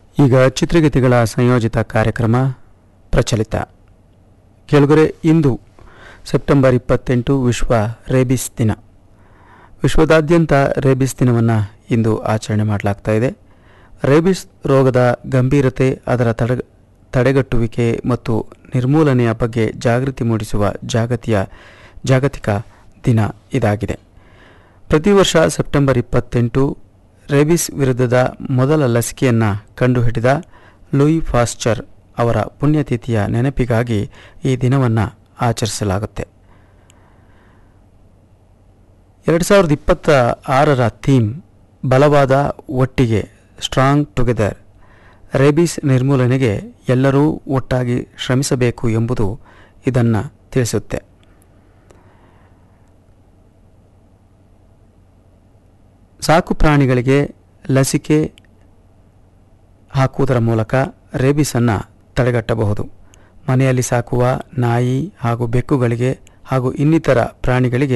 ಈಗ ಚಿತ್ರಗೀತೆಗಳ ಸಂಯೋಜಿತ ಕಾರ್ಯಕ್ರಮ ಪ್ರಚಲಿತ ಕೆಳಗರೆ ಇಂದು ಸೆಪ್ಟೆಂಬರ್ ಇಪ್ಪತ್ತೆಂಟು ವಿಶ್ವ ರೇಬಿಸ್ ದಿನ ವಿಶ್ವದಾದ್ಯಂತ ರೇಬಿಸ್ ದಿನವನ್ನು ಇಂದು ಆಚರಣೆ ಮಾಡಲಾಗ್ತಾ ಇದೆ ರೇಬಿಸ್ ರೋಗದ ಗಂಭೀರತೆ ಅದರ ತಡೆ ತಡೆಗಟ್ಟುವಿಕೆ ಮತ್ತು ನಿರ್ಮೂಲನೆಯ ಬಗ್ಗೆ ಜಾಗೃತಿ ಮೂಡಿಸುವ ಜಾಗತಿಯ ಜಾಗತಿಕ ದಿನ ಇದಾಗಿದೆ ಪ್ರತಿ ವರ್ಷ ಸೆಪ್ಟೆಂಬರ್ ಇಪ್ಪತ್ತೆಂಟು ರೇಬಿಸ್ ವಿರುದ್ಧದ ಮೊದಲ ಲಸಿಕೆಯನ್ನು ಕಂಡುಹಿಡಿದ ಲೂಯಿ ಫಾಸ್ಚರ್ ಅವರ ಪುಣ್ಯತಿಥಿಯ ನೆನಪಿಗಾಗಿ ಈ ದಿನವನ್ನು ಆಚರಿಸಲಾಗುತ್ತೆ ಎರಡು ಸಾವಿರದ ಇಪ್ಪತ್ತ ಆರರ ಥೀಮ್ ಬಲವಾದ ಒಟ್ಟಿಗೆ ಸ್ಟ್ರಾಂಗ್ ಟುಗೆದರ್ ರೇಬಿಸ್ ನಿರ್ಮೂಲನೆಗೆ ಎಲ್ಲರೂ ಒಟ್ಟಾಗಿ ಶ್ರಮಿಸಬೇಕು ಎಂಬುದು ಇದನ್ನು ತಿಳಿಸುತ್ತೆ ಸಾಕು ಪ್ರಾಣಿಗಳಿಗೆ ಲಸಿಕೆ ಹಾಕುವುದರ ಮೂಲಕ ರೇಬಿಸನ್ನು ತಡೆಗಟ್ಟಬಹುದು ಮನೆಯಲ್ಲಿ ಸಾಕುವ ನಾಯಿ ಹಾಗೂ ಬೆಕ್ಕುಗಳಿಗೆ ಹಾಗೂ ಇನ್ನಿತರ ಪ್ರಾಣಿಗಳಿಗೆ